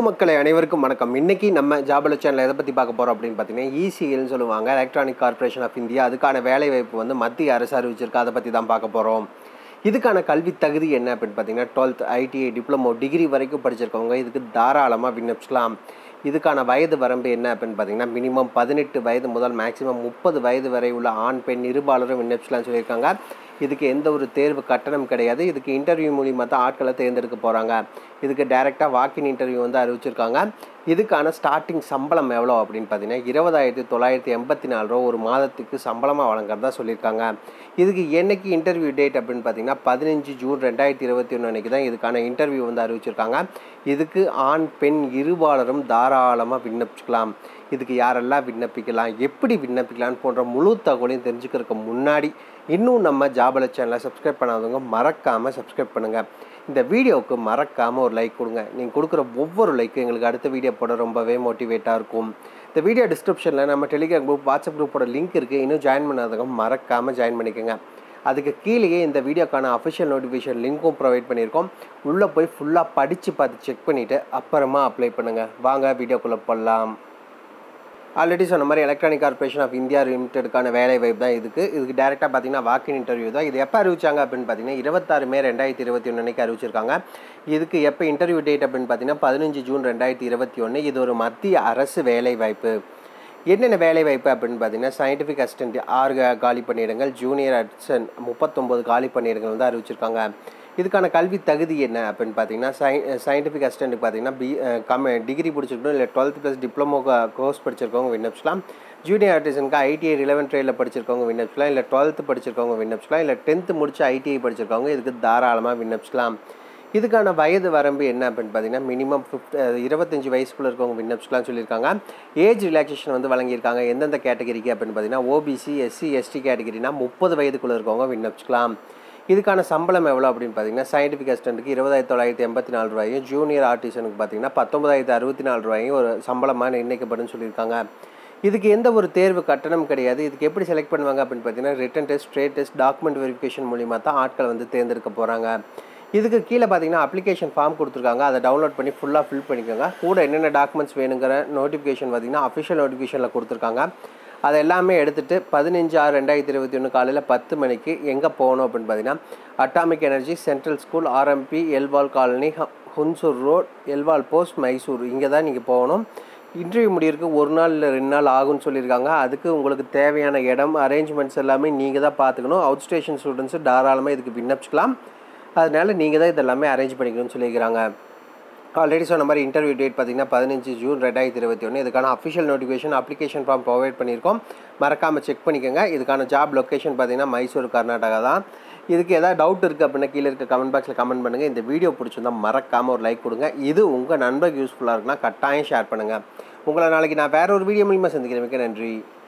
மக்களை அனைவருக்கும் வணக்கம் இன்னைக்கு நம்ம ஜாபல சேனல் எதை பற்றி பார்க்க போகிறோம் அப்படின்னு பார்த்தீங்கன்னா இசிஎல்னு சொல்லுவாங்க எலக்ட்ரானிக் கார்ப்பரேஷன் ஆஃப் இந்தியா அதுக்கான வேலை வாய்ப்பு வந்து மத்திய அரசு அறிவிச்சிருக்கு அதை பற்றி தான் பார்க்க போகிறோம் இதுக்கான கல்வி தகுதி என்ன அப்படின்னு பார்த்தீங்கன்னா டுவெல்த் ஐடிஐ டிப்ளமோ டிகிரி வரைக்கும் படிச்சிருக்கவங்க இதுக்கு தாராளமாக விண்ணப்பிச்சிக்கலாம் இதுக்கான வயது வரம்பு என்ன அப்படின்னு பார்த்தீங்கன்னா மினிமம் பதினெட்டு வயது முதல் மேக்ஸிமம் முப்பது வயது வரை உள்ள ஆண் பெண் இருபாலரும் விண்ணப்பிச்சலாம்னு சொல்லியிருக்காங்க இதுக்கு எந்த ஒரு தேர்வு கட்டணம் கிடையாது இதுக்கு இன்டர்வியூ மூலியமாக தான் ஆட்களை தேர்ந்தெடுக்க போகிறாங்க இதுக்கு டைரெக்டாக வாக்கின் இன்டர்வியூ வந்து அறிவிச்சிருக்காங்க இதுக்கான ஸ்டார்டிங் சம்பளம் எவ்வளோ அப்படின்னு பார்த்தீங்கன்னா இருபதாயிரத்தி தொள்ளாயிரத்தி எண்பத்தி நாலு ரூபா ஒரு மாதத்துக்கு சம்பளமாக வழங்குறதா சொல்லியிருக்காங்க இதுக்கு என்னைக்கு இன்டர்வியூ டேட் அப்படின்னு பார்த்தீங்கன்னா பதினஞ்சு ஜூன் ரெண்டாயிரத்தி இருபத்தி ஒன்று அன்றைக்கி தான் இதுக்கான இன்டர்வியூ வந்து அறிவிச்சிருக்காங்க இதுக்கு ஆண் பெண் இருபாலரும் தாராளமாக விண்ணப்பிச்சுக்கலாம் இதுக்கு யாரெல்லாம் விண்ணப்பிக்கலாம் எப்படி விண்ணப்பிக்கலாம்னு போன்ற முழு தகவலையும் தெரிஞ்சுக்கிறதுக்கு முன்னாடி இன்னும் நம்ம ஜாபல சேனலை சப்ஸ்கிரைப் பண்ணாதவங்க மறக்காமல் சப்ஸ்கிரைப் பண்ணுங்கள் இந்த வீடியோவுக்கு மறக்காமல் ஒரு லைக் கொடுங்க நீங்கள் கொடுக்குற ஒவ்வொரு லைக்கும் எங்களுக்கு அடுத்த வீடியோ போட ரொம்பவே மோட்டிவேட்டாக இருக்கும் இந்த வீடியோ டிஸ்கிரிப்ஷனில் நம்ம டெலிகிராம் குரூப் வாட்ஸ்அப் குரூப்போட லிங்க் இருக்குது இன்னும் ஜாயின் பண்ணாதவங்க மறக்காமல் ஜாயின் பண்ணிக்கோங்க அதுக்கு கீழேயே இந்த வீடியோக்கான அஃபிஷியல் நோட்டிஃபிகேஷன் லிங்க்கும் ப்ரொவைட் பண்ணியிருக்கோம் உள்ளே போய் ஃபுல்லாக படித்து பார்த்து செக் பண்ணிவிட்டு அப்புறமா அப்ளை பண்ணுங்கள் வாங்க வீடியோக்குள்ளே போடலாம் ஆல்ரெடி சொன்ன மாதிரி எலக்ட்ரானிக் கார்பரேஷன் ஆஃப் இந்தியா லிமிட்டெடுக்கான வேலை வாய்ப்பு தான் இதுக்கு இதுக்கு டேரெக்டாக பார்த்தீங்கன்னா வாக்கின் இன்டர்வியூ தான் இது எப்போ அறிவிச்சாங்க அப்படின்னு பார்த்தீங்கன்னா இருபத்தாறு மே ரெண்டாயிரத்தி இருபத்தி ஒன்று அன்றைக்கி அறிவிச்சிருக்காங்க இதுக்கு எப்போ இன்டர்வியூ டேட் அப்படின்னு பார்த்தீங்கன்னா பதினஞ்சு ஜூன் ரெண்டாயிரத்தி இருபத்தி ஒன்று இது ஒரு மத்திய அரசு வேலை வாய்ப்பு என்னென்ன வேலை வாய்ப்பு அப்படின்னு பார்த்தீங்கன்னா சயின்டிஃபிக் அசிஸ்டன்ட் ஆறு கா- காலி பணியிடங்கள் ஜூனியர் அசிஸ்டன்ட் முப்பத்தொம்போது காலி பணியிடங்கள் வந்து அறிவிச்சிருக்காங்க இதுக்கான கல்வி தகுதி என்ன அப்படின்னு பார்த்தீங்கன்னா சை சயின்டிஃபிக் அசிஸ்டண்ட்டுக்கு பார்த்தீங்கன்னா பி கம் டிகிரி படிச்சிருக்கணும் இல்லை டுவெல்த் ப்ளஸ் டிப்ளமோ கோர்ஸ் படிச்சிருக்கவங்க விண்ணப்பிச்சலாம் ஜூனியர் ஆர்டிசனுக்கு ஐடிஐ ரிலவன் ட்ரேடில் படிச்சிருக்கவங்க விண்ணப்பிச்சலாம் இல்லை டுவெல்த்து படிச்சிருக்கவங்க விண்ணப்பிச்சலாம் இல்லை டென்த்து முடிச்சு ஐடிஐ படிச்சிருக்கவங்க இதுக்கு தாராளமாக விண்ணப்பிச்சலாம் இதுக்கான வயது வரம்பு என்ன அப்படின்னு பார்த்தீங்கன்னா மினிமம் ஃபிஃப்த் இருபத்தஞ்சி வயசுக்குள்ள இருக்கவங்க விண்ணப்பிச்சுக்கலாம்னு சொல்லியிருக்காங்க ஏஜ் ரிலாக்ஸேஷன் வந்து வழங்கியிருக்காங்க எந்தெந்த கேட்டகரிக்கு அப்படின்னு பார்த்தீங்கன்னா ஓபிசி எஸ்சி எஸ்டி கேட்டகரினா முப்பது வயதுக்குள்ளே இருக்கவங்க விண்ணப்பிச்சுக்கலாம் இதுக்கான சம்பளம் எவ்வளோ அப்படின்னு பார்த்தீங்கன்னா சயின்டிஃபிக் அசிஸ்டண்ட்டுக்கு இருபதாயிரத்தி தொள்ளாயிரத்தி எண்பத்தி நாலு ரூபாயும் ஜூனியர் ஆர்டிசனுக்கு பார்த்தீங்கன்னா பத்தொன்பதாயிரத்தி அறுபத்தி நாலு ரூபாயும் ஒரு சம்பளமாக நிர்ணயிக்கப்படும் சொல்லியிருக்காங்க இதுக்கு எந்த ஒரு தேர்வு கட்டணம் கிடையாது இதுக்கு எப்படி செலக்ட் பண்ணுவாங்க அப்படின்னு பார்த்தீங்கன்னா written test straight test document verification மூலிமா தான் ஆட்கள் வந்து தேர்ந்தெடுக்க போகிறாங்க இதுக்கு கீழே பார்த்தீங்கன்னா அப்ளிகேஷன் ஃபார்ம் கொடுத்துருக்காங்க அதை டவுன்லோட் பண்ணி ஃபுல்லாக ஃபில் பண்ணிக்கோங்க கூட என்னென்ன டாக்குமெண்ட்ஸ் வேணுங்கிற நோட்டிஃபிகேஷன் பார்த்தீங்கன்னா அஃபிஷியல் நோட்டிஃபிகேஷனில் கொடுத்துருக்காங்க அதை எல்லாமே எடுத்துகிட்டு பதினஞ்சு ஆறு ரெண்டாயிரத்தி இருபத்தி ஒன்று காலையில் பத்து மணிக்கு எங்கே போகணும் அப்படின்னு பார்த்தீங்கன்னா atomic energy central school RMP Yelwal colony ஹ- ஹுன்சூர் ரோட் எல்வால் போஸ்ட் மைசூர் இங்கே தான் நீங்கள் போகணும் இன்டர்வியூ முடியிறதுக்கு ஒரு நாள் இல்லை ரெண்டு நாள் ஆகும்னு சொல்லியிருக்காங்க அதுக்கு உங்களுக்கு தேவையான இடம் அரேஞ்ச்மெண்ட்ஸ் எல்லாமே நீங்கள் தான் பார்த்துக்கணும் அவுட் ஸ்டேஷன் ஸ்டூடெண்ட்ஸு தாராளமாக இதுக்கு விண்ணப்பிச்சுக்கலாம் அதனால நீங்கள் தான் இதெல்லாமே அரேஞ்ச் பண்ணிக்கணும்னு சொல்லியிருக்கிறாங்க ஆல்ரெடி சொன்ன மாதிரி இன்டர்வியூ டேட் பார்த்தீங்கன்னா பதினஞ்சு ஜூன் ரெண்டாயிரத்தி இருபத்தி ஒன்று இதுக்கான official notification application form provide பண்ணியிருக்கோம் மறக்காமல் செக் பண்ணிக்கோங்க இதுக்கான ஜாப் லொக்கேஷன் பார்த்தீங்கன்னா மைசூர் கர்நாடகா தான் இதுக்கு ஏதாவது டவுட் இருக்குது அப்படின்னா கீழே இருக்க கமெண்ட் பாக்ஸில் கமெண்ட் பண்ணுங்கள் இந்த வீடியோ பிடிச்சிருந்தா மறக்காமல் ஒரு லைக் கொடுங்க இது உங்கள் நண்பருக்கு யூஸ்ஃபுல்லாக இருக்குன்னா கட்டாயம் ஷேர் பண்ணுங்கள் உங்களை நாளைக்கு நான் வேற ஒரு வீடியோ மூலியமாக சந்திக்கிறேன் மிக்க நன்றி